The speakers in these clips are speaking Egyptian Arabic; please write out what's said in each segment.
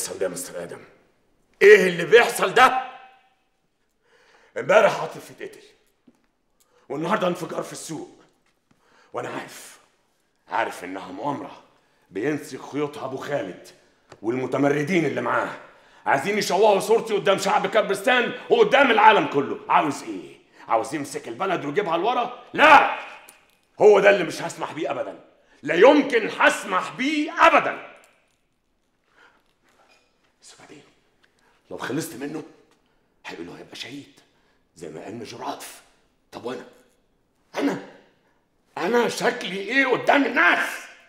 بيحصل ده يا مستر ادم ايه اللي بيحصل ده امبارح عاطف اتقتل والنهارده انفجار في السوق وانا عارف عارف انها مؤامره بينسي خيوطها ابو خالد والمتمردين اللي معاه عايزين يشوهوا صورتي قدام شعب كربستان وقدام العالم كله عاوز ايه عاوز يمسك البلد ويجيبها لورا لا هو ده اللي مش هسمح بيه ابدا لا يمكن هسمح بيه ابدا بس بعدين لو خلصت منه هيقولوا هيبقى شهيد زي ما قال مجر عاطف طب وانا انا انا شكلي ايه قدام الناس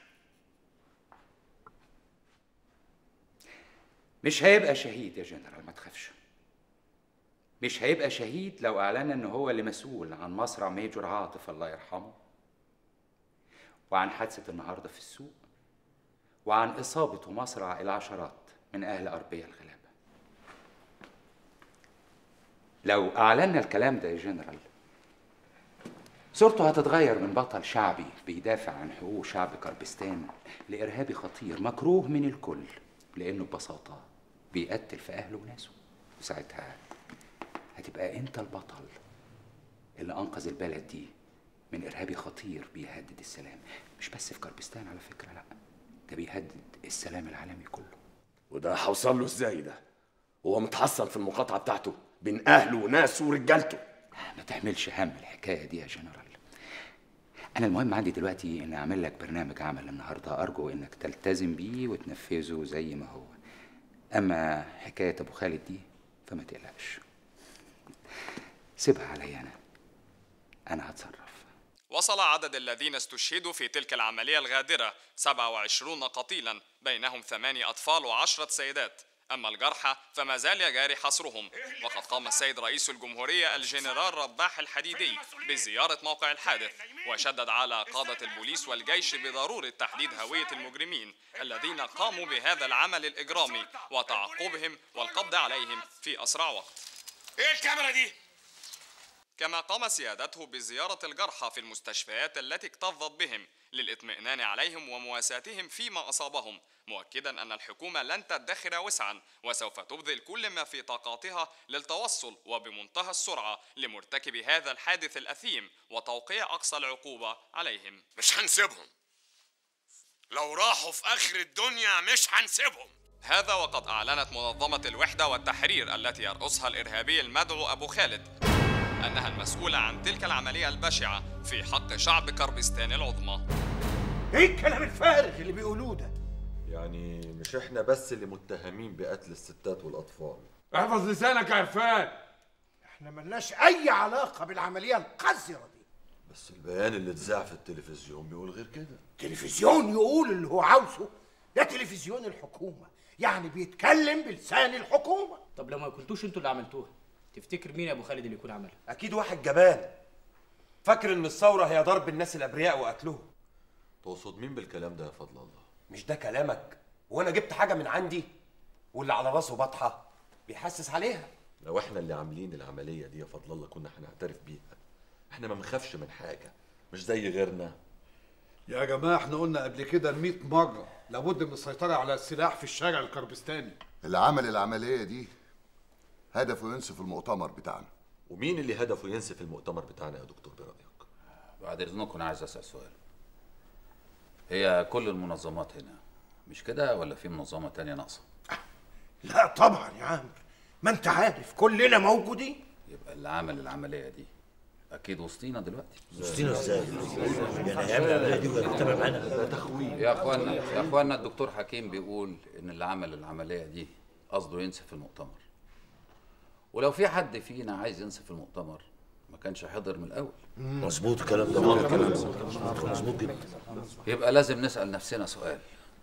مش هيبقى شهيد يا جنرال ما تخافش مش هيبقى شهيد لو اعلن ان هو اللي مسؤول عن مصرع ميجور عاطف الله يرحمه وعن حادثة النهارده في السوق وعن إصابة ومصرع العشرات من أهل أربية الغلابة لو أعلنا الكلام ده يا جنرال صورته هتتغير من بطل شعبي بيدافع عن حقوق شعب كربستان لإرهابي خطير مكروه من الكل لأنه ببساطة بيقتل في أهله وناسه وساعتها هتبقى أنت البطل اللي أنقذ البلد دي من إرهابي خطير بيهدد السلام مش بس في كربستان على فكرة لأ ده بيهدد السلام العالمي كله وده هوصل له ازاي ده هو متحصن في المقاطعه بتاعته بين اهله وناسه ورجالته ما تعملش هم الحكاية دي يا جنرال أنا المهم عندي دلوقتي إن أعمل لك برنامج عمل النهاردة أرجو إنك تلتزم بيه وتنفذه زي ما هو أما حكاية أبو خالد دي فما تقلقش سيبها عليا أنا أنا هتصرف وصل عدد الذين استشهدوا في تلك العملية الغادرة 27 قتيلا بينهم ثماني أطفال وعشرة سيدات أما الجرحى فما زال جاري حصرهم وقد قام السيد رئيس الجمهورية الجنرال رباح الحديدي بزيارة موقع الحادث وشدد على قادة البوليس والجيش بضرورة تحديد هوية المجرمين الذين قاموا بهذا العمل الإجرامي وتعقبهم والقبض عليهم في أسرع وقت ايه الكاميرا دي كما قام سيادته بزيارة الجرحى في المستشفيات التي اكتظت بهم للإطمئنان عليهم ومواساتهم فيما أصابهم مؤكدا أن الحكومة لن تدخر وسعا وسوف تبذل كل ما في طاقاتها للتوصل وبمنتهى السرعة لمرتكب هذا الحادث الأثيم وتوقيع أقصى العقوبة عليهم مش هنسيبهم لو راحوا في اخر الدنيا مش هنسيبهم هذا وقد أعلنت منظمة الوحدة والتحرير التي يرأسها الإرهابي المدعو أبو خالد أنها المسؤولة عن تلك العملية البشعة في حق شعب كربستان العظمى ايه الكلام الفارغ اللي بيقولوه ده يعني مش احنا بس اللي متهمين بقتل الستات والاطفال احفظ لسانك يا عرفان احنا ملناش اي علاقه بالعمليه القذره دي بس البيان اللي اتذاع في التلفزيون بيقول غير كده تلفزيون يقول اللي هو عاوزه ده تلفزيون الحكومه يعني بيتكلم بلسان الحكومه طب لو ما كنتوش انتوا اللي عملتوها تفتكر مين يا ابو خالد اللي يكون عملها اكيد واحد جبان فاكر ان الثوره هي ضرب الناس الابرياء وقتلهم تقصد مين بالكلام ده يا فضل الله مش ده كلامك وانا جبت حاجه من عندي واللي على راسه بطحه بيحسس عليها لو احنا اللي عاملين العمليه دي يا فضل الله كنا هنعترف بيها احنا ما بنخافش من حاجه مش زي غيرنا يا جماعه احنا قلنا قبل كده 100 مره لابد من السيطره على السلاح في الشارع الكربستاني اللي عمل العملية دي هدفه ينسف المؤتمر بتاعنا ومين اللي هدفه ينسف المؤتمر بتاعنا يا دكتور برايك بعد اذنكم انا عايز اسال سؤال هي كل المنظمات هنا مش كده ولا في منظمه تانية ناقصه لا طبعا يا عم ما انت عارف كلنا موجودين يبقى اللي عمل العمليه دي اكيد وسطينا دلوقتي وسطينا ازاي؟ يعني هيعمل العمليه دي ويتابع معانا ده تخويف يا اخوانا يا اخوانا الدكتور حكيم بيقول ان اللي عمل العمليه دي قصده ينسف المؤتمر ولو في حد فينا عايز ينسف المؤتمر ما كانش حضر من الاول مظبوط الكلام ده مظبوط مظبوط جدا يبقى لازم نسال نفسنا سؤال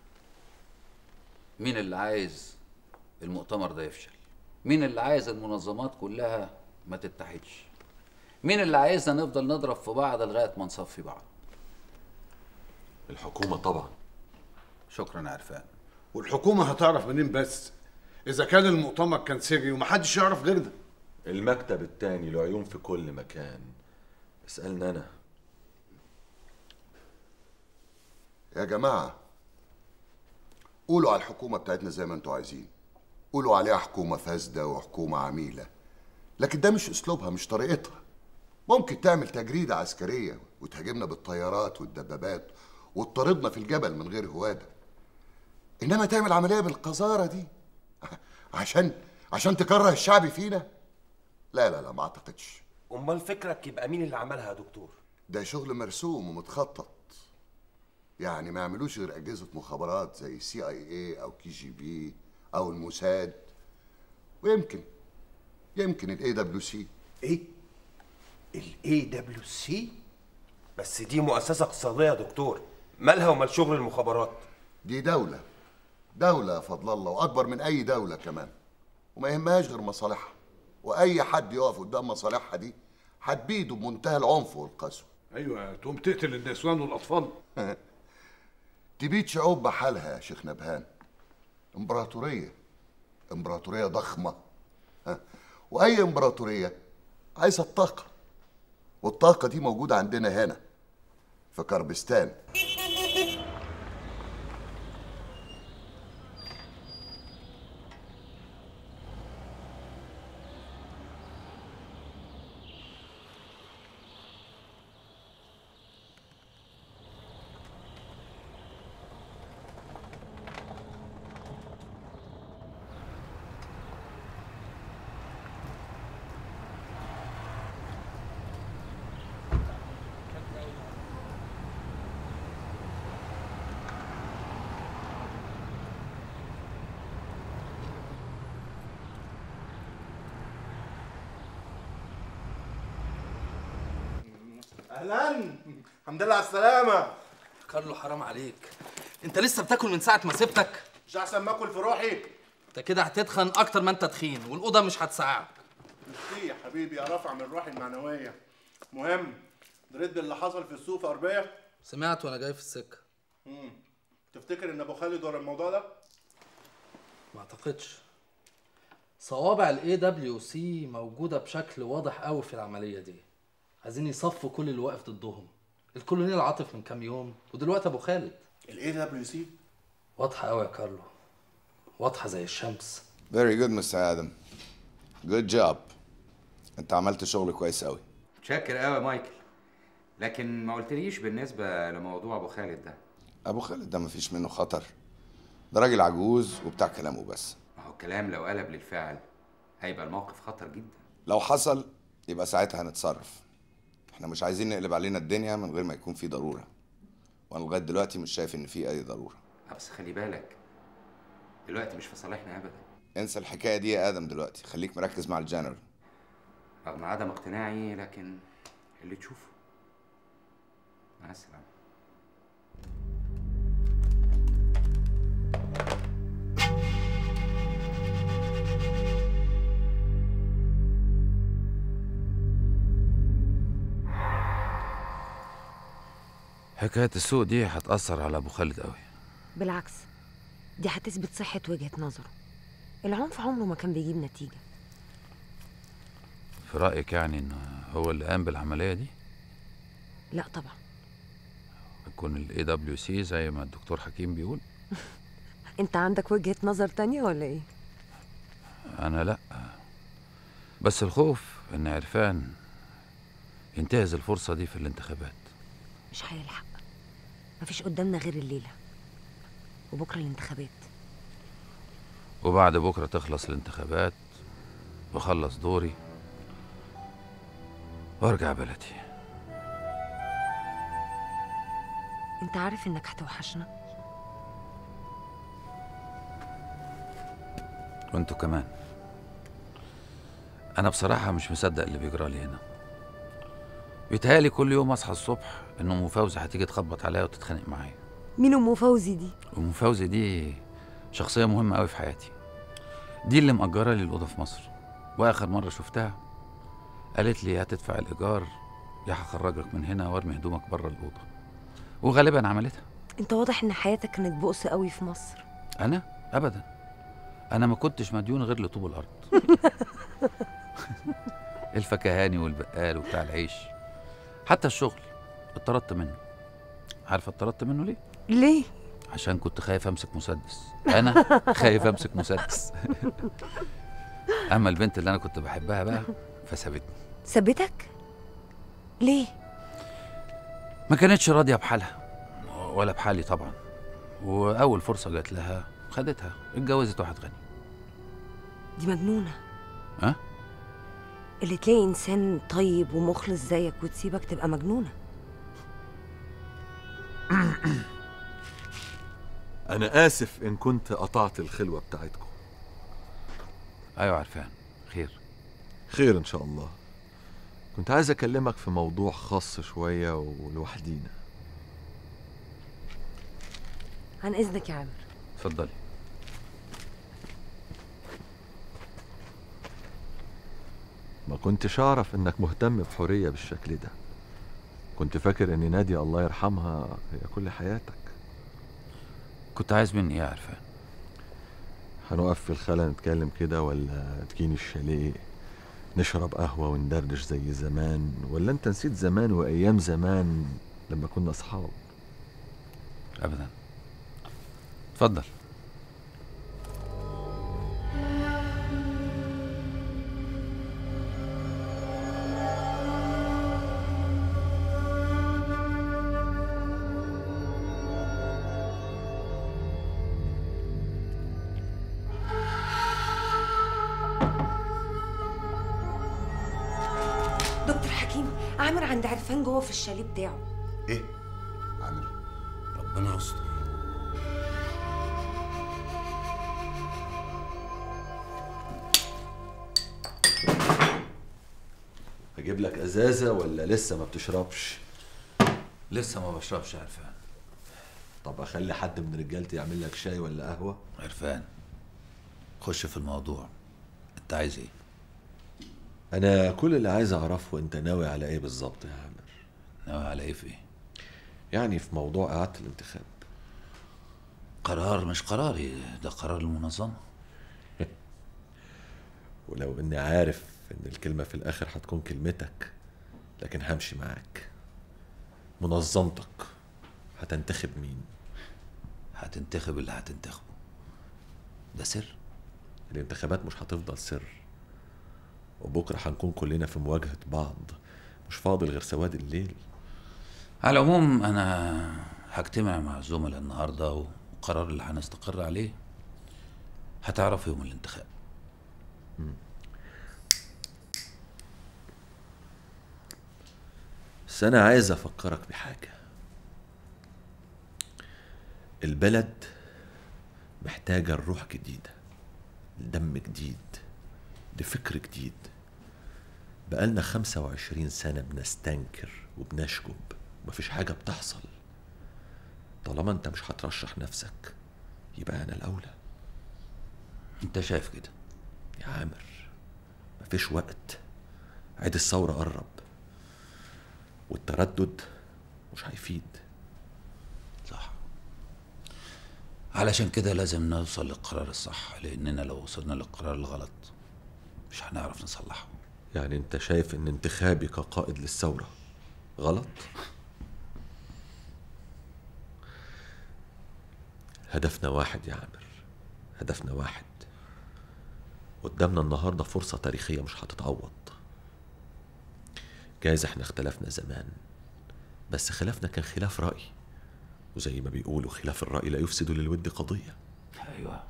مين اللي عايز المؤتمر ده يفشل مين اللي عايز المنظمات كلها ما تتحدش مين اللي عايزنا نفضل نضرب في بعض لغايه ما نصفي بعض الحكومه طبعا شكرا يا عرفان والحكومه هتعرف منين بس اذا كان المؤتمر كان سري ومحدش يعرف غيرنا المكتب التاني له عيون في كل مكان اسالني انا يا جماعة قولوا على الحكومة بتاعتنا زي ما انتوا عايزين قولوا عليها حكومة فاسدة وحكومة عميلة لكن ده مش أسلوبها مش طريقتها ممكن تعمل تجريدة عسكرية وتهاجمنا بالطيارات والدبابات وتطاردنا في الجبل من غير هوادة إنما تعمل عملية بالقذارة دي عشان عشان تكره الشعب فينا لا لا لا ما أعتقدش امال فكرك يبقى مين اللي عملها يا دكتور ده شغل مرسوم ومتخطط يعني ما يعملوش غير اجهزه مخابرات زي سي اي اي او كي جي بي او الموساد ويمكن يمكن الاي دبليو سي ايه الاي دبليو سي بس دي مؤسسه اقتصاديه يا دكتور مالها ومال شغل المخابرات دي دوله دوله يا فضل الله واكبر من اي دوله كمان وما يهمهاش غير مصالحها واي حد يقف قدام مصالحها دي هتبيده بمنتهى العنف والقسوه ايوه تقوم تقتل النسوان والاطفال تبيد شعوب بحالها يا شيخ نبهان امبراطورية امبراطورية ضخمة ها. وأي امبراطورية عايزة الطاقة والطاقة دي موجودة عندنا هنا في كربستان اهلا الحمد لله على السلامه كارلو حرام عليك انت لسه بتاكل من ساعه ما سبتك مش احسن ما اكل في روحي انت كده هتتخن اكتر ما انت تخين والاوضه مش هتساعدك ميرسي يا حبيبي يا رافع من روحي المعنويه مهم دريت باللي حصل في السوق في اربيه سمعت وانا جاي في السكه امم تفتكر ان ابو خالد ورا الموضوع ده ما اعتقدش صوابع الاي دبليو سي موجوده بشكل واضح قوي في العمليه دي عايزين يصفوا كل اللي واقف ضدهم الكولونيل عاطف من كام يوم ودلوقتي ابو خالد الاي دبليو سي واضحه قوي يا كارلو واضحه زي الشمس Very good Mr. Adam. Good job. انت عملت شغل كويس قوي. متشكر قوي يا مايكل لكن ما قلتليش بالنسبه لموضوع ابو خالد ده ابو خالد ده مفيش منه خطر. ده راجل عجوز وبتاع كلامه بس. ما هو الكلام لو قلب للفعل هيبقى الموقف خطر جدا لو حصل يبقى ساعتها هنتصرف. احنا مش عايزين نقلب علينا الدنيا من غير ما يكون في ضرورة. وانا لغاية دلوقتي مش شايف ان في اي ضرورة. آه، بس خلي بالك دلوقتي مش في صالحنا ابدا انسى الحكاية دي يا ادم دلوقتي خليك مركز مع الجنرال. رغم عدم اقتناعي لكن اللي تشوفه مع السلامه حكاية السوق دي هتأثر على أبو خالد قوي بالعكس دي هتثبت صحة وجهة نظره العنف عمره ما كان بيجيب نتيجة في رأيك يعني إن هو اللي قام بالعملية دي لا طبعا يكون ال AWC زي ما الدكتور حكيم بيقول انت عندك وجهة نظر تانية ولا ايه أنا لأ بس الخوف إن عرفان ينتهز الفرصة دي في الانتخابات مش هيلحق مفيش قدامنا غير الليلة وبكرة الانتخابات وبعد بكرة تخلص الانتخابات وأخلص دوري وأرجع بلدي انت عارف انك هتوحشنا وانتوا كمان أنا بصراحة مش مصدق اللي بيجرى لي هنا بيتهيألي كل يوم أصحى الصبح إن أم فوزي هتيجي تخبط عليا وتتخانق معايا مين ام فوزي دي أم فوزي دي شخصية مهمة أوي في حياتي دي اللي مأجرة لي الأوضة في مصر وآخر مرة شفتها قالت لي هتدفع الإيجار يا هخرجك من هنا وارمي هدومك بره الأوضة وغالبا عملتها انت واضح ان حياتك كانت بؤس قوي في مصر أنا أبدا أنا ما كنتش مديون غير لطوب الأرض الفكهاني والبقال وبتاع العيش حتى الشغل اتطردت منه عارفة اتطردت منه ليه؟ ليه عشان كنت خايف امسك مسدس انا خايف امسك مسدس اما البنت اللي انا كنت بحبها بقى فسابتني ثبتك ليه ما كانتش راضيه بحالها ولا بحالي طبعا واول فرصه جات لها خدتها اتجوزت واحد غني دي مجنونه ها اللي تلاقي انسان طيب ومخلص زيك وتسيبك تبقى مجنونه انا اسف ان كنت قطعت الخلوه بتاعتكم ايوه عرفان خير خير ان شاء الله كنت عايز اكلمك في موضوع خاص شويه ولوحدينا عن اذنك يا عامر اتفضلي ما كنتش اعرف انك مهتم بحوريه بالشكل ده كنت فاكر ان نادية الله يرحمها هي كل حياتك كنت عايز مني ايه يا عرفان هنقف في الخلا نتكلم كده ولا تجيني الشاليه نشرب قهوة وندردش زي زمان ولا انت نسيت زمان وايام زمان لما كنا اصحاب ابدا اتفضل دكتور حكيم عامر عند عرفان جوه في الشاليه بتاعه ايه عامر ربنا يستر اجيب لك ازازة ولا لسه ما بتشربش لسه ما بشربش عرفان طب اخلي حد من رجالتي يعمل لك شاي ولا قهوة عرفان خش في الموضوع انت عايز ايه انا كل اللي عايز اعرفه انت ناوي على ايه بالظبط يا عامر ناوي على ايه في ايه يعني في موضوع اعادة الانتخاب قرار مش قراري ده قرار المنظمه ولو اني عارف ان الكلمة في الاخر هتكون كلمتك لكن همشي معاك منظمتك هتنتخب مين هتنتخب اللي هتنتخبه ده سر الانتخابات مش هتفضل سر وبكرة هنكون كلنا في مواجهة بعض مش فاضل غير سواد الليل على العموم انا هجتمع مع الزملاء النهارده والقرار اللي هنستقر عليه هتعرف يوم الانتخاب بس أنا عايز أفكرك بحاجة البلد محتاجة الروح جديدة دم جديد لفكر جديد بقالنا خمسة وعشرين سنة بنستنكر وبنشجب ومفيش حاجة بتحصل طالما انت مش هترشح نفسك يبقى انا الاولى انت شايف كده يا عامر مفيش وقت عيد الثورة قرب والتردد مش هيفيد صح علشان كده لازم نوصل للقرار الصح لاننا لو وصلنا للقرار الغلط مش هنعرف نصلحه يعني انت شايف ان انتخابي كقائد للثورة غلط هدفنا واحد يا عامر هدفنا واحد قدامنا النهاردة فرصة تاريخية مش هتتعوض جايز احنا اختلفنا زمان بس خلافنا كان خلاف رأي وزي ما بيقولوا خلاف الرأي لا يفسد للود قضية ايوه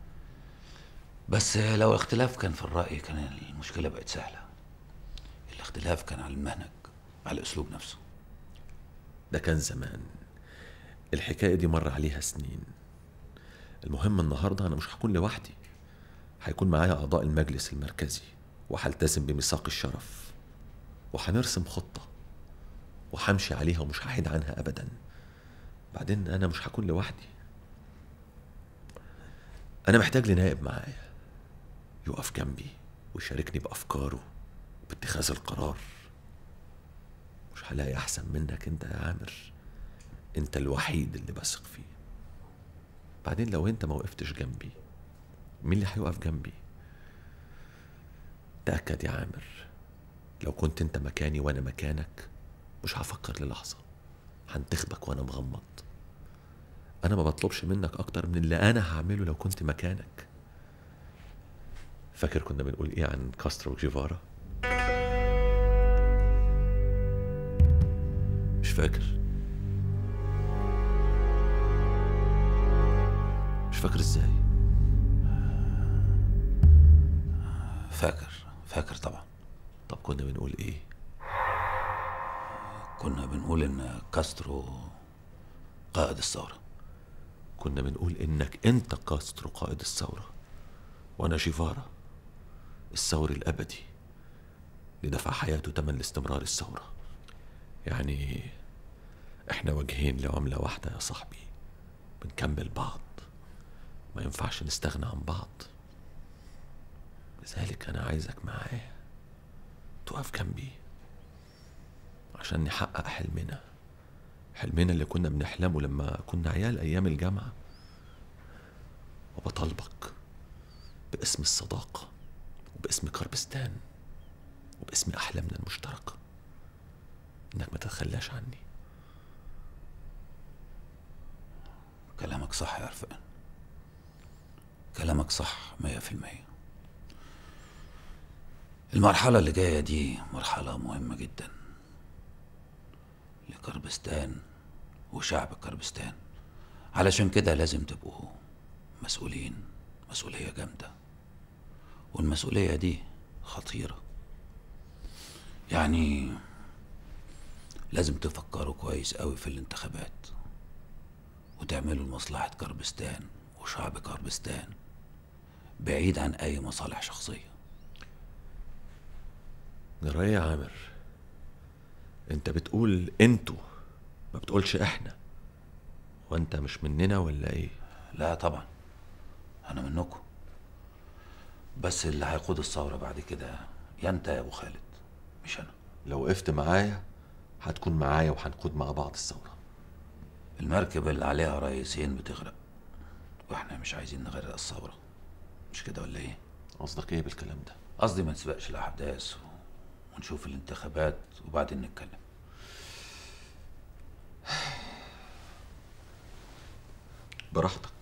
بس لو اختلاف كان في الرأي كان المشكلة بقت سهلة الاختلاف كان على المنهج على الأسلوب نفسه ده كان زمان الحكاية دي مر عليها سنين المهم النهاردة أنا مش هكون لوحدي هيكون معايا أعضاء المجلس المركزي وهلتزم بميثاق الشرف وهنرسم خطة وهمشي عليها ومش هحيد عنها أبدا بعدين أنا مش هكون لوحدي أنا محتاج لنائب معايا يقف جنبي ويشاركني بأفكاره باتخاذ القرار مش هلاقي أحسن منك أنت يا عامر أنت الوحيد اللي بثق فيه بعدين لو أنت ما وقفتش جنبي مين اللي هيقف جنبي تأكد يا عامر لو كنت أنت مكاني وأنا مكانك مش هفكر للحظة هنتخبك وأنا مغمض انا ما بطلبش منك اكتر من اللي انا هعمله لو كنت مكانك فاكر كنا بنقول ايه عن كاسترو وجيفارا مش فاكر مش فاكر ازاي فاكر فاكر طبعا طب كنا بنقول ايه كنا بنقول ان كاسترو قائد الثورة كنا بنقول انك انت كاسترو قائد الثورة وانا شيفارا الثوري الابدي اللي دفع حياته تمن لاستمرار الثورة يعني احنا وجهين لعملة واحدة يا صاحبي بنكمل بعض ما ينفعش نستغنى عن بعض لذلك انا عايزك معايا تقف جنبي عشان نحقق حلمنا حلمنا اللي كنا بنحلمه لما كنا عيال ايام الجامعه وبطالبك باسم الصداقه وباسم كربستان وباسم احلامنا المشتركه انك ما تتخلاش عني كلامك صح يا عرفان كلامك صح مية في المية المرحلة اللي جاية دي مرحلة مهمة جدا لكربستان وشعب كربستان علشان كده لازم تبقوا مسؤولين مسؤولية جامدة والمسؤولية دي خطيرة يعني لازم تفكروا كويس قوي في الانتخابات وتعملوا لمصلحة كربستان وشعب كربستان بعيد عن أي مصالح شخصية جرايه يا عامر انت بتقول انتوا ما بتقولش احنا وانت مش مننا ولا ايه لا طبعا أنا منكم بس اللي هيقود الثورة بعد كده يا أنت يا أبو خالد مش أنا لو وقفت معايا هتكون معايا وهنقود مع بعض الثورة المركب اللي عليها رئيسين بتغرق واحنا مش عايزين نغرق الثورة مش كده ولا ايه؟ قصدك ايه بالكلام ده؟ قصدي ما نسبقش الأحداث و- ونشوف الانتخابات وبعدين نتكلم براحتك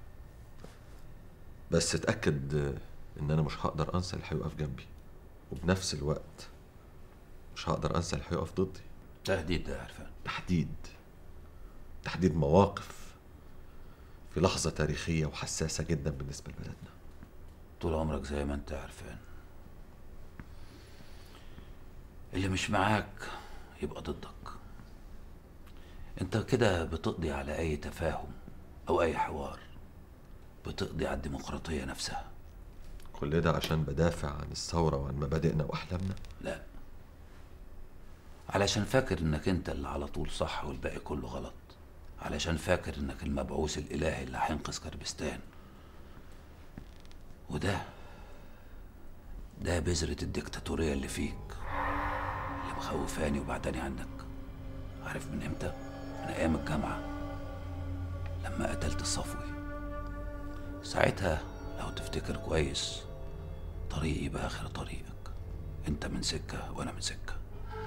بس اتأكد ان انا مش هقدر انسى اللي هيقف جنبي وبنفس الوقت مش هقدر انسى اللي هيقف ضدي تهديد ده يا عرفان تحديد تحديد مواقف في لحظة تاريخية وحساسة جدا بالنسبة لبلدنا طول عمرك زي ما انت عرفان اللي مش معاك يبقى ضدك انت كده بتقضي على اي تفاهم او اي حوار بتقضي على الديمقراطية نفسها كل ده عشان بدافع عن الثورة وعن مبادئنا وأحلامنا لا علشان فاكر انك انت اللي على طول صح والباقي كله غلط علشان فاكر انك المبعوث الالهي اللي هينقذ كربستان وده ده بذرة الديكتاتورية اللي فيك اللي مخوفاني وبعداني عنك عارف من امتى؟ من ايام الجامعة لما قتلت الصفوي ساعتها لو تفتكر كويس طريقي بقى آخر طريقك انت من سكة وانا من سكة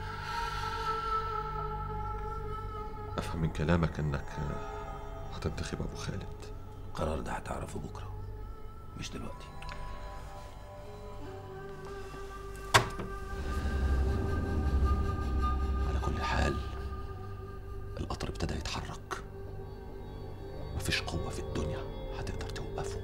أفهم من كلامك إنك هتنتخب أبو خالد القرار ده هتعرفه بكرة مش دلوقتي على كل حال القطر ابتدى يتحرك مفيش قوة في الدنيا هتقدر توقفه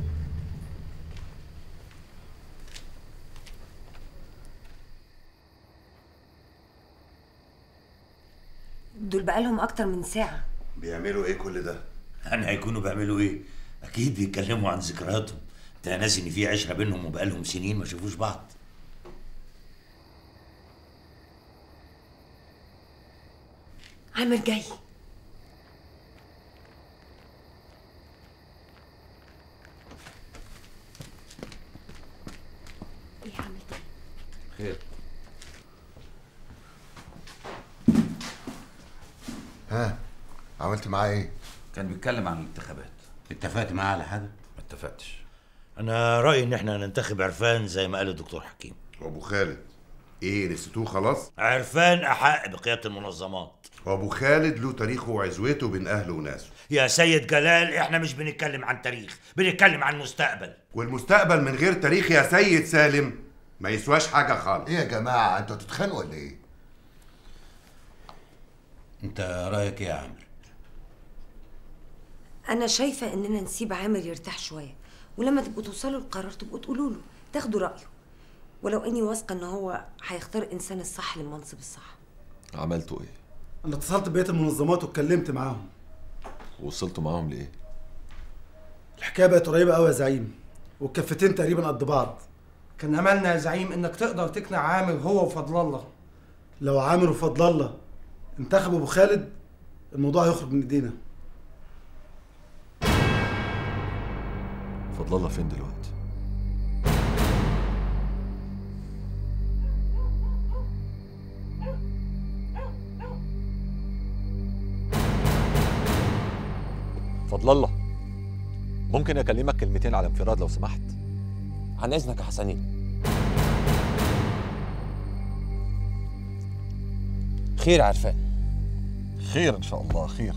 دول بقالهم أكتر من ساعة بيعملوا ايه كل ده؟ يعني هيكونوا بيعملوا ايه؟ اكيد بيتكلموا عن ذكرياتهم انت ناس ان في عشره بينهم وبقالهم سنين ما شافوش بعض عامر جاي ايه عامل طيب خير ها عملت معاه ايه؟ كان بيتكلم عن الانتخابات اتفقت معاه على حاجه؟ ما اتفقتش انا رايي ان احنا ننتخب عرفان زي ما قال الدكتور حكيم وابو خالد ايه نسيتوه خلاص عرفان احق بقياده المنظمات وابو خالد له تاريخه وعزوته بين اهله وناسه يا سيد جلال احنا مش بنتكلم عن تاريخ بنتكلم عن مستقبل والمستقبل من غير تاريخ يا سيد سالم ما يسواش حاجه خالص ايه يا جماعه انتوا هتتخانقوا ولا ايه انت رايك ايه يا عامر انا شايفه اننا نسيب عامر يرتاح شويه ولما تبقوا توصلوا لقرار تبقوا تقولوا له تاخدوا رايه ولو اني واثقه ان هو هيختار الانسان الصح للمنصب الصح عملتوا ايه انا اتصلت ببقيه المنظمات واتكلمت معاهم وصلتوا معاهم لايه الحكايه بقت قريبه قوي يا زعيم والكفتين تقريبا قد بعض كان املنا يا زعيم انك تقدر تقنع عامر هو وفضل الله لو عامر وفضل الله انتخبوا ابو خالد الموضوع هيخرج من ايدينا فضل الله فين دلوقتي فضل الله ممكن اكلمك كلمتين على انفراد لو سمحت عن اذنك يا حسنين خير عرفان خير ان شاء الله خير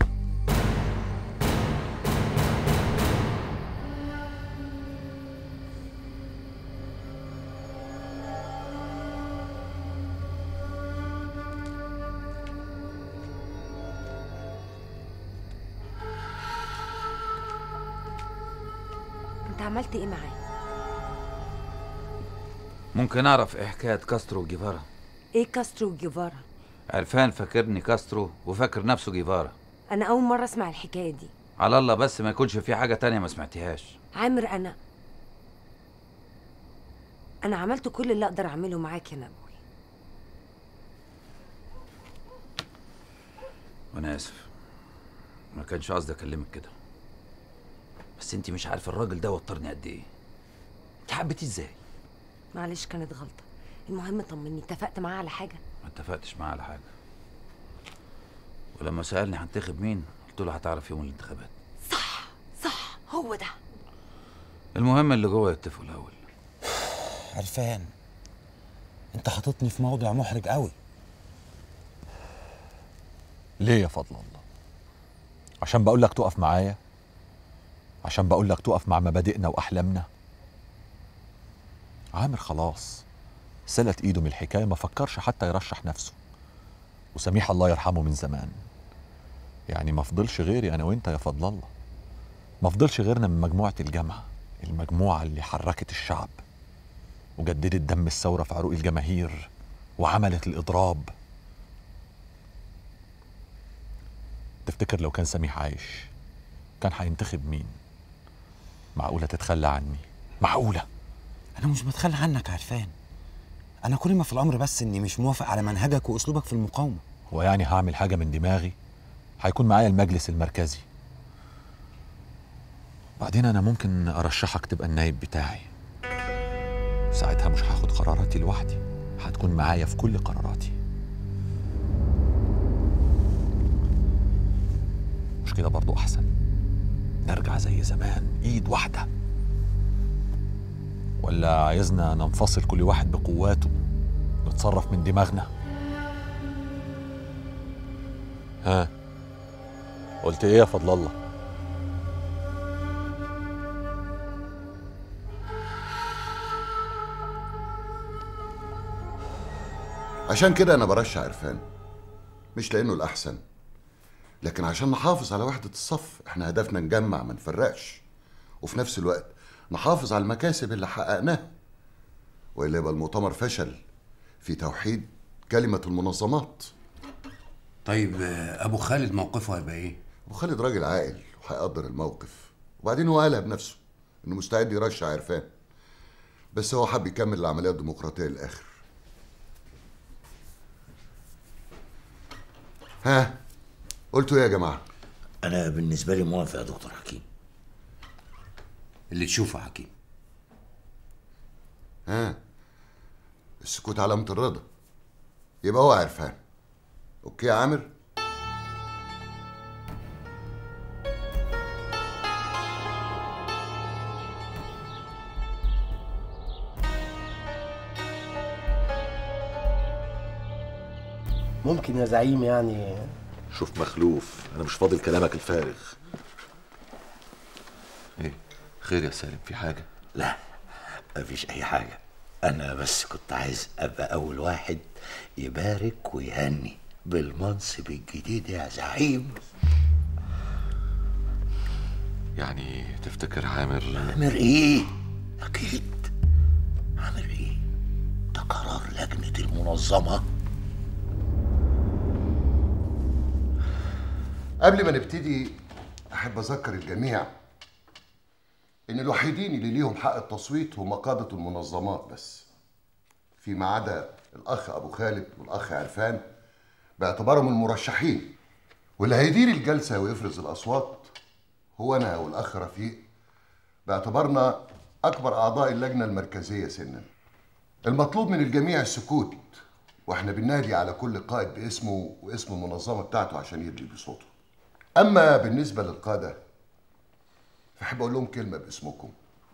انت عملت ايه معاه ممكن اعرف ايه حكايه كاسترو وجيفارا ايه كاسترو وجيفارا عرفان فاكرني كاسترو وفاكر نفسه جيفارا انا اول مره اسمع الحكايه دي على الله بس ما يكونش في حاجه تانية ما سمعتيهاش عامر انا انا عملت كل اللي اقدر اعمله معاك يا نبوي وانا اسف ما كانش قصدي اكلمك كده بس انت مش عارف الراجل ده وترني قد ايه انت حبيتيه ازاي معلش كانت غلطه المهم طمني اتفقت معاه على حاجه ما اتفقتش معاه على حاجه ولما سالني هنتخب مين قلت له هتعرف يوم الانتخابات صح هو ده المهم اللي جوه يتفقوا الاول عرفان انت حاططني في موضع محرج قوي ليه يا فضل الله عشان بقول لك تقف معايا عشان بقول لك تقف مع مبادئنا واحلامنا عامر خلاص سلت ايده من الحكايه ما فكرش حتى يرشح نفسه وسميح الله يرحمه من زمان يعني ما فضلش غيري انا وانت يا فضل الله ما فضلش غيرنا من مجموعه الجامعه المجموعه اللي حركت الشعب وجددت دم الثوره في عروق الجماهير وعملت الاضراب تفتكر لو كان سميح عايش كان هينتخب مين معقوله تتخلى عني معقوله انا مش بتخلى عنك عرفان انا كل ما في الامر بس اني مش موافق على منهجك واسلوبك في المقاومه هو يعني هعمل حاجه من دماغي هيكون معايا المجلس المركزي بعدين انا ممكن ارشحك تبقى النايب بتاعي ساعتها مش هاخد قراراتي لوحدي هتكون معايا في كل قراراتي مش كده برضو احسن نرجع زي زمان ايد واحده ولا عايزنا ننفصل كل واحد بقواته نتصرف من دماغنا ها قلت ايه يا فضل الله عشان كده انا برشح عرفان مش لانه الاحسن لكن عشان نحافظ على وحدة الصف احنا هدفنا نجمع ما نفرقش وفي نفس الوقت نحافظ على المكاسب اللي حققناها والا يبقى المؤتمر فشل في توحيد كلمة المنظمات طيب آه، ابو خالد موقفه هيبقى ايه ابو خالد راجل عاقل وهيقدر الموقف وبعدين هو قالها بنفسه انه مستعد يرشح عرفان بس هو حب يكمل العملية الديمقراطية للآخر ها قلتوا ايه يا جماعة انا بالنسبه لي موافق يا دكتور حكيم اللي تشوفه يا حكيم ها السكوت علامة الرضا يبقى هو عرفان اوكي يا عامر ممكن يا زعيم يعني شوف مخلوف انا مش فاضل كلامك الفارغ ايه خير يا سالم في حاجه لا مفيش اي حاجه انا بس كنت عايز ابقى اول واحد يبارك ويهني بالمنصب الجديد يا زعيم يعني تفتكر عامر عامر ايه اكيد عامر ايه ده قرار لجنه المنظمه قبل ما نبتدي أحب أذكر الجميع إن الوحيدين اللي ليهم حق التصويت هم قادة المنظمات بس فيما عدا الأخ أبو خالد والأخ عرفان باعتبارهم المرشحين واللي هيدير الجلسة ويفرز الأصوات هو أنا والأخ رفيق باعتبارنا أكبر أعضاء اللجنة المركزية سنا المطلوب من الجميع السكوت واحنا بننادي على كل قائد باسمه واسم المنظمة بتاعته عشان يدلي بصوته أما بالنسبة للقادة فأحب أقول لهم كلمة باسمكم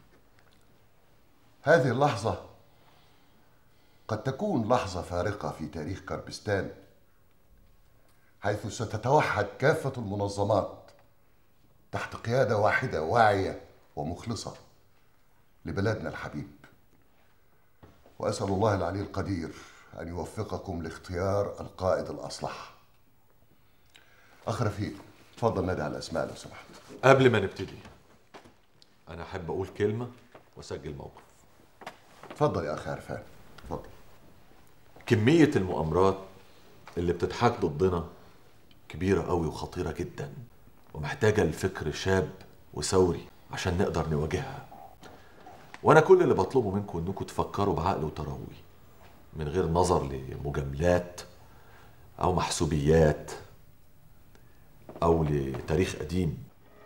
هذه اللحظة قد تكون لحظة فارقة في تاريخ كربستان حيث ستتوحد كافة المنظمات تحت قيادة واحدة واعية ومخلصة لبلادنا الحبيب وأسأل الله العلي القدير أن يوفقكم لاختيار القائد الأصلح أخ رفيق اتفضل نادي على الأسماء لو سمحت قبل ما نبتدي انا احب اقول كلمه واسجل موقف اتفضل يا أخ عرفان اتفضل كميه المؤامرات اللي بتتحاك ضدنا كبيره قوي وخطيره جدا ومحتاجه لفكر شاب وثوري عشان نقدر نواجهها وانا كل اللي بطلبه منكم انكم تفكروا بعقل وتروي من غير نظر لمجاملات او محسوبيات او لتاريخ قديم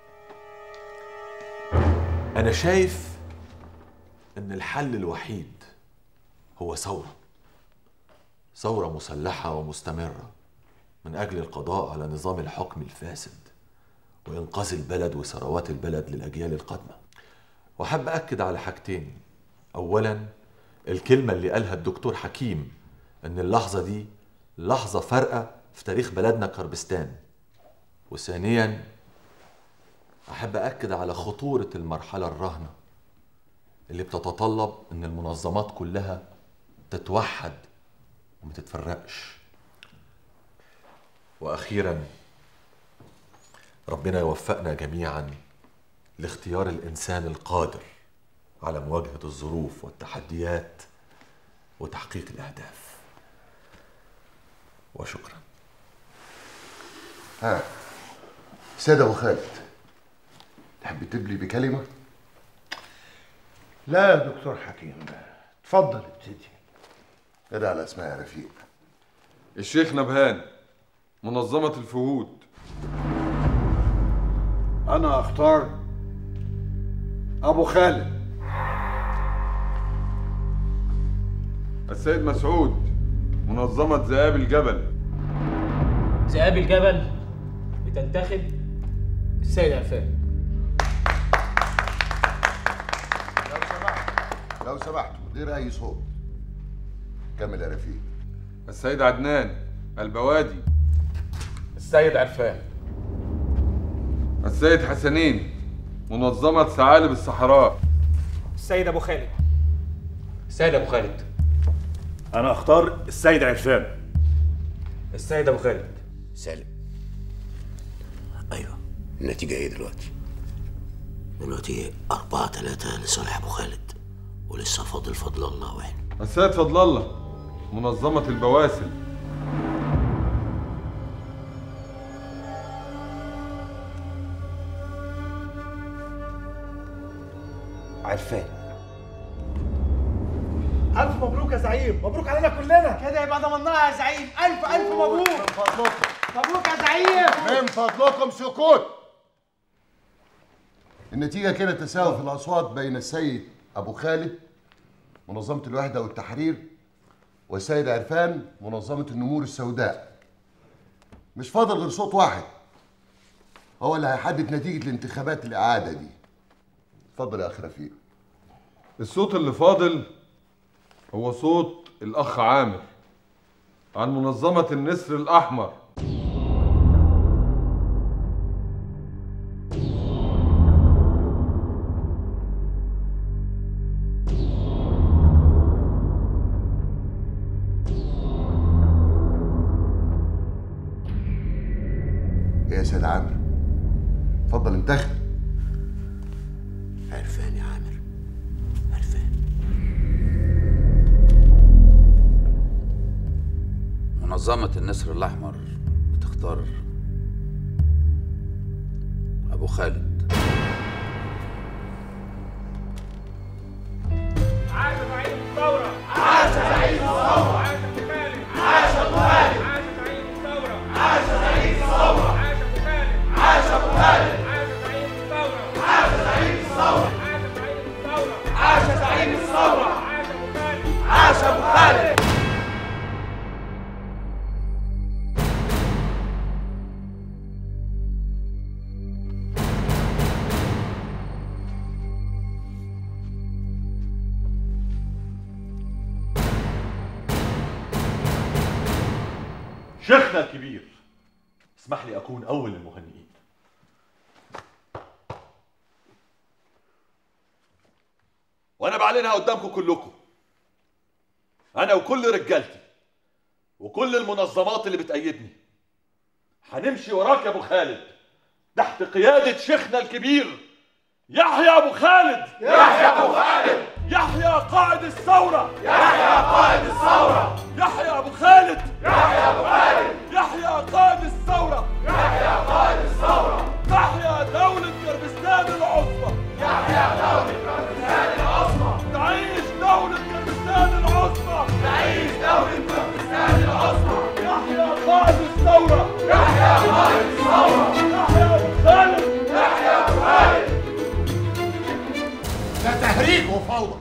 انا شايف ان الحل الوحيد هو ثوره ثوره مسلحه ومستمره من اجل القضاء على نظام الحكم الفاسد وانقاذ البلد وثروات البلد للاجيال القادمه واحب اكد على حاجتين اولا الكلمه اللي قالها الدكتور حكيم ان اللحظه دي لحظه فارقه في تاريخ بلدنا كربستان وثانيا احب اكد على خطوره المرحله الراهنه اللي بتتطلب ان المنظمات كلها تتوحد وما تتفرقش واخيرا ربنا يوفقنا جميعا لاختيار الانسان القادر على مواجهه الظروف والتحديات وتحقيق الاهداف وشكرا ها سيدة أبو خالد تحب تبلي بكلمة؟ لا يا دكتور حكيم اتفضل ابتدي نادي على أسماء يا رفيق الشيخ نبهان منظمة الفهود أنا أختار أبو خالد السيد مسعود منظمة ذئاب الجبل ذئاب الجبل بتنتخب السيد عرفان لو سمحتوا غير أي صوت كمل يا رفيق السيد عدنان البوادي السيد عرفان السيد حسنين منظمة ثعالب الصحراء السيد ابو خالد السيد ابو خالد انا اختار السيد عرفان السيد ابو خالد سالم ايوه النتيجة ايه دلوقتي؟ دلوقتي أربعة تلاتة لصالح أبو خالد ولسه فاضل فضل الله واحد السيد فضل الله منظمة البواسل عرفان ألف مبروك يا زعيم مبروك علينا كلنا كده يبقى ضمناها يا زعيم ألف ألف مبروك من فضلكم مبروك يا زعيم من فضلكم سكوت النتيجة كده تساوي في الأصوات بين السيد أبو خالد منظمة الوحدة والتحرير والسيد عرفان منظمة النمور السوداء مش فاضل غير صوت واحد هو اللي هيحدد نتيجة الانتخابات الإعادة دي اتفضل يا أخ رفيق الصوت اللي فاضل هو صوت الأخ عامر عن منظمة النسر الأحمر ايه يا سيد عامر اتفضل انتخب عرفان يا عامر منظمة النسر الأحمر بتختار أبو خالد عاش زعيم الثورة عاش زعيم الثورة عاش أبو خالد عاش أبو خالد عاش زعيم الثورة عاش زعيم الثورة عاش أبو خالد عاش أبو خالد عاش زعيم الثورة عاش زعيم الثورة عاش زعيم الثورة عاش زعيم الثورة عاش أبو خالد عاش أبو خالد شيخنا الكبير اسمح لي أكون أول المهنئين وأنا بعلنها قدامكم كلكم أنا وكل رجالتي وكل المنظمات اللي بتأيدني هنمشي وراك يا أبو خالد تحت قيادة شيخنا الكبير يحيى أبو خالد يحيى أبو خالد يحيى قائد الثورة يحيى قائد الثورة يحيى أبو خالد يحيى أبو خالد يحيى قائد الثورة يحيى قائد الثورة تحيا دولة كربستان العظمى يحيى دولة كردستان العظمى تعيش دولة كربستان العظمى تعيش دولة كردستان العظمى يحيى قائد الثورة يحيى قائد الثورة يحيى أبو خالد يحيى أبو خالد ده تهريج وفوضى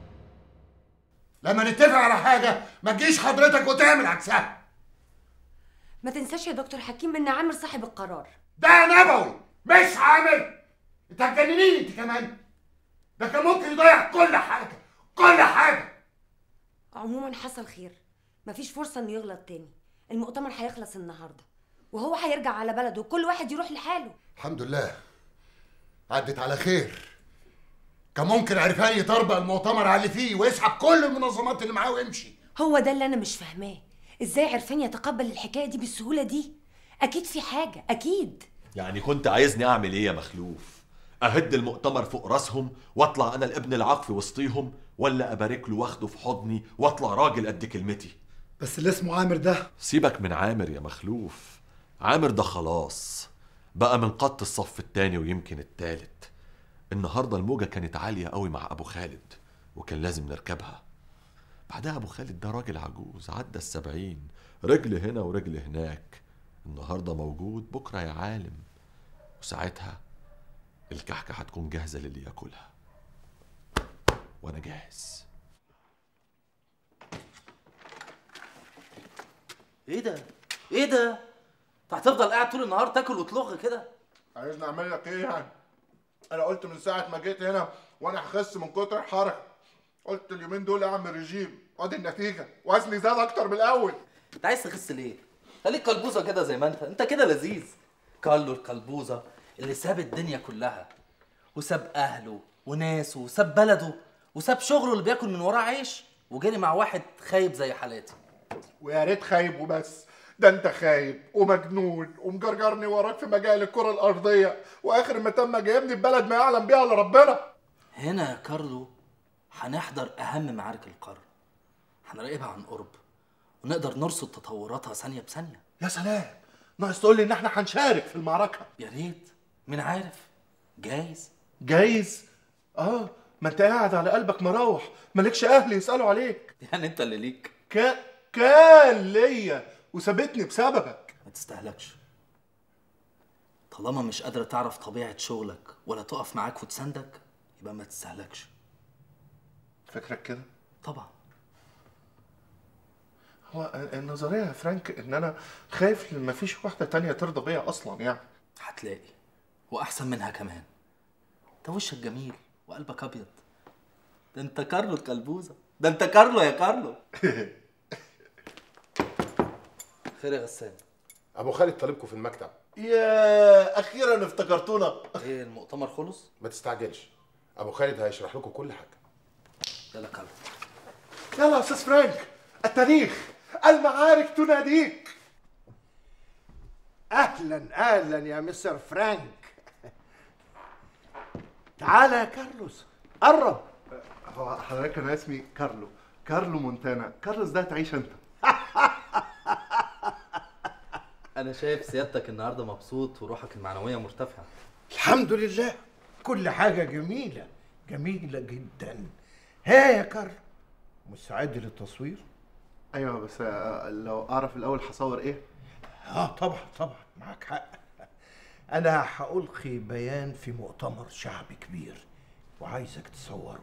لما نتفق على حاجه ما تجيش حضرتك وتعمل عكسها ما تنساش يا دكتور حكيم ان عامر صاحب القرار ده نبوي مش عامل انت هتجننيني انت كمان ده كان ممكن يضيع كل حاجه كل حاجه عموما حصل خير مفيش فرصة انه يغلط تاني المؤتمر هيخلص النهاردة وهو هيرجع على بلده وكل واحد يروح لحاله الحمد لله عدت على خير كان ممكن عرفان يطربق المؤتمر على اللي فيه ويسحب كل المنظمات اللي معاه ويمشي هو ده اللي انا مش فاهماه ازاي عرفان يتقبل الحكاية دي بالسهولة دي اكيد في حاجة اكيد يعني كنت عايزني أعمل إيه يا مخلوف أهد المؤتمر فوق راسهم وأطلع أنا الابن العاق في وسطيهم ولا أبارك له واخده في حضني وأطلع راجل قد كلمتي بس اللي اسمه عامر ده سيبك من عامر يا مخلوف عامر ده خلاص بقى من قط الصف التاني ويمكن التالت النهارده الموجة كانت عالية قوي مع أبو خالد وكان لازم نركبها بعدها أبو خالد ده راجل عجوز عدى السبعين رجل هنا ورجل هناك النهارده موجود بكرة يا عالم وساعتها الكحكة هتكون جاهزة للي ياكلها وأنا جاهز ايه ده؟ ايه ده؟ انت هتفضل قاعد طول النهار تاكل وتلغ كده؟ عايزني اعمل لك ايه يعني انا قلت من ساعه ما جيت هنا وانا هخس من كتر الحركه قلت اليومين دول اعمل رجيم ادي النتيجه وزني زاد اكتر من الاول انت عايز تخس ليه؟ خليك قلبوزه كده زي ما انت، انت كده لذيذ. كارلو القلبوزه اللي ساب الدنيا كلها وساب اهله وناسه وساب بلده وساب شغله اللي بياكل من وراه عيش وجري مع واحد خايب زي حالاتي. ويا ريت خايب وبس ده انت خايب ومجنون ومجرجرني وراك في مجال الكره الارضيه واخر ما تم جايبني البلد ما يعلم بيها الا ربنا هنا يا كارلو هنحضر اهم معارك القرن. هنراقبها عن قرب ونقدر نرصد تطوراتها ثانيه بثانيه. يا سلام ناقص تقول لي ان احنا هنشارك في المعركه يا ريت مين عارف جايز جايز اه ما انت قاعد على قلبك مروح مالكش اهل يسالوا عليك يعني انت اللي ليك كا كان ليا وسابتني بسببك ما تستهلكش طالما مش قادرة تعرف طبيعة شغلك ولا تقف معاك وتساندك يبقى ما تستهلكش فكرك كده طبعا هو النظريه يا فرانك ان انا خايف ان مفيش واحده تانية ترضى بيا اصلا يعني هتلاقي واحسن منها كمان ده وشك جميل وقلبك ابيض ده انت كارلو الكلبوزه ده انت كارلو يا كارلو خير يا غسان ابو خالد طالبكم في المكتب يا اخيرا افتكرتونا ايه المؤتمر خلص ما تستعجلش ابو خالد هيشرح لكم كل حاجه يلا كارلو يلا يا استاذ فرانك التاريخ المعارك تناديك اهلا اهلا يا مستر فرانك تعالى يا كارلوس قرب هو حضرتك انا اسمي كارلو كارلو مونتانا كارلوس ده تعيش انت انا شايف سيادتك النهارده مبسوط وروحك المعنويه مرتفعه الحمد لله كل حاجة جميلة جميلة جدا ها يا كارلو مستعد للتصوير؟ ايوه بس آه، لو اعرف الاول هصور ايه اه طبعا طبعا معاك حق انا هألقي بيان في مؤتمر شعبي كبير وعايزك تصوره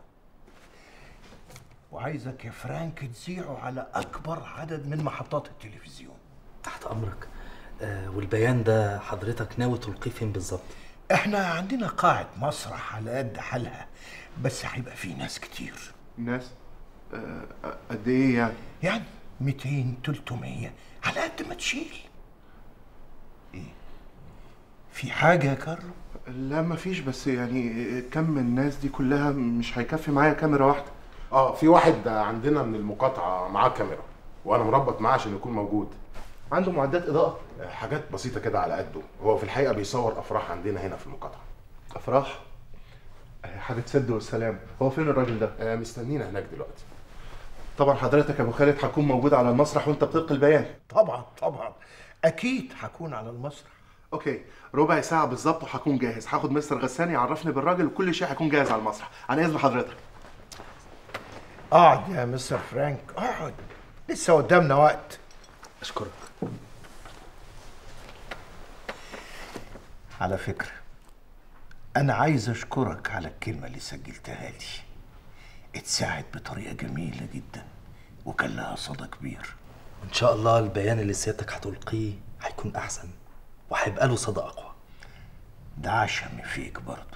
وعايزك يا فرانك تذيعه على اكبر عدد من محطات التلفزيون تحت امرك آه والبيان ده حضرتك ناوي تلقيه فين بالظبط احنا عندنا قاعة مسرح على قد حالها بس هيبقى في ناس كتير ناس آه، قد ايه يعني يعني 200 300 على قد ما تشيل ايه في حاجة يا كارلو لا مفيش بس يعني كم الناس دي كلها مش هيكفي معايا كاميرا واحده اه في واحد عندنا من المقاطعه معاه كاميرا وانا مربط معاه عشان يكون موجود عنده معدات اضاءه حاجات بسيطه كده على قده هو في الحقيقه بيصور افراح عندنا هنا في المقاطعه افراح آه، حاجه سد والسلام هو فين الراجل ده آه مستنينا هناك دلوقتي طبعا حضرتك يا ابو خالد هتكون موجود على المسرح وانت بتلقي البيان طبعا طبعا اكيد هكون على المسرح اوكي ربع ساعه بالظبط وهكون جاهز هاخد مستر غسان يعرفني بالراجل وكل شيء هيكون جاهز على المسرح انا اذن حضرتك اقعد يا مستر فرانك اقعد لسه قدامنا وقت اشكرك على فكرة أنا عايز أشكرك على الكلمة اللي سجلتها لي اتساعد بطريقة جميلة جدا وكان لها صدى كبير ان شاء الله البيان اللي سيادتك هتلقيه هيكون احسن وهيبقى له صدى اقوى ده عشم فيك برضه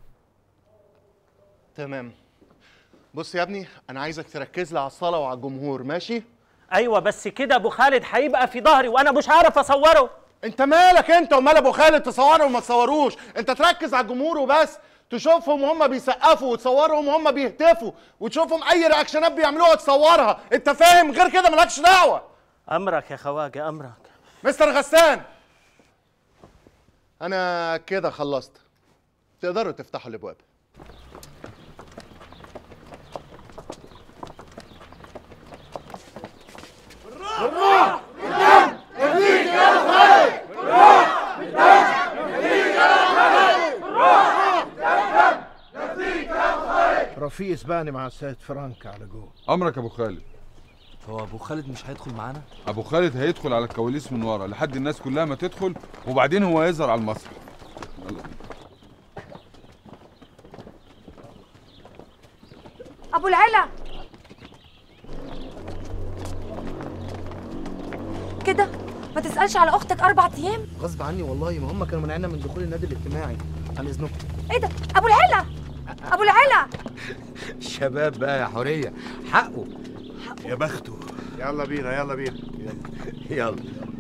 تمام بص يا ابني انا عايزك تركز لي على الصلاه وعلى الجمهور ماشي ايوه بس كده ابو خالد هيبقى في ظهري وانا مش هعرف اصوره انت مالك انت ومال ابو خالد تصوره وما تصوروش انت تركز على الجمهور وبس تشوفهم وهم بيسقفوا وتصورهم وهم بيهتفوا وتشوفهم اي رياكشنات بيعملوها تصورها انت فاهم غير كده مالكش دعوه امرك يا خواجه امرك مستر غسان انا كده خلصت تقدروا تفتحوا الابواب بالراحة بالدم نفديك يا ابو خالد بالراحة بالدم نفديك يا ابو خالد بالراحة بالدم نفديك يا ابو خالد رفيق سبقني مع السيد فرانك على جوه امرك يا ابو خالد هو ابو خالد مش هيدخل معانا ابو خالد هيدخل على الكواليس من ورا لحد الناس كلها ما تدخل وبعدين هو يظهر على المسرح يلا. ابو العلا كده ما تسالش على اختك اربع ايام غصب عني والله ما هم كانوا منعنا من دخول النادي الاجتماعي عن اذنكم ايه ده ابو العلا ابو العلا شباب بقى يا حوريه حقه يا بخته يلا بينا يلا بينا يلا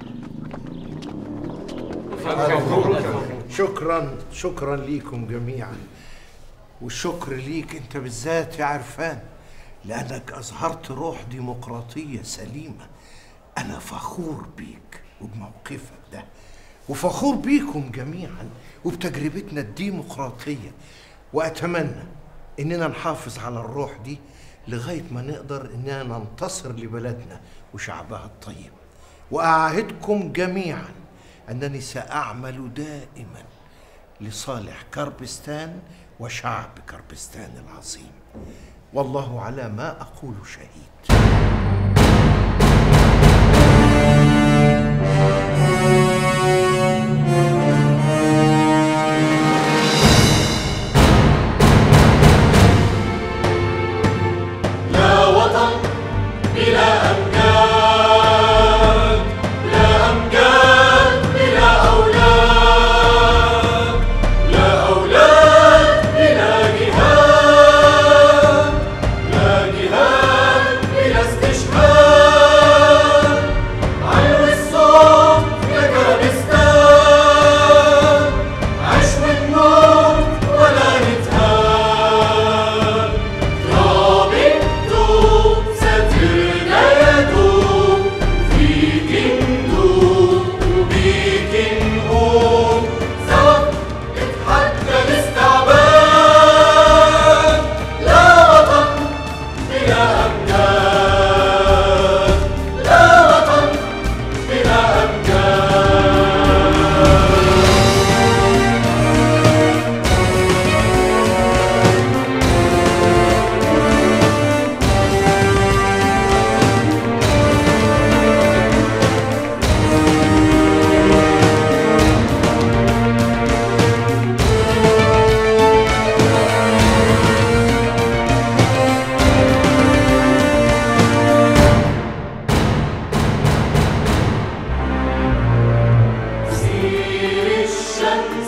شكرا شكرا ليكم جميعا والشكر ليك انت بالذات يا عرفان لانك اظهرت روح ديمقراطيه سليمه انا فخور بيك وبموقفك ده وفخور بيكم جميعا وبتجربتنا الديمقراطيه واتمنى اننا نحافظ على الروح دي لغايه ما نقدر اننا ننتصر لبلدنا وشعبها الطيب واعهدكم جميعا انني ساعمل دائما لصالح كربستان وشعب كربستان العظيم والله على ما اقول شهيد لا وطن بلا أمجاد لا أمجاد بلا أولاد لا أولاد بلا جهاد لا جهاد بلا استشهاد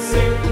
سكة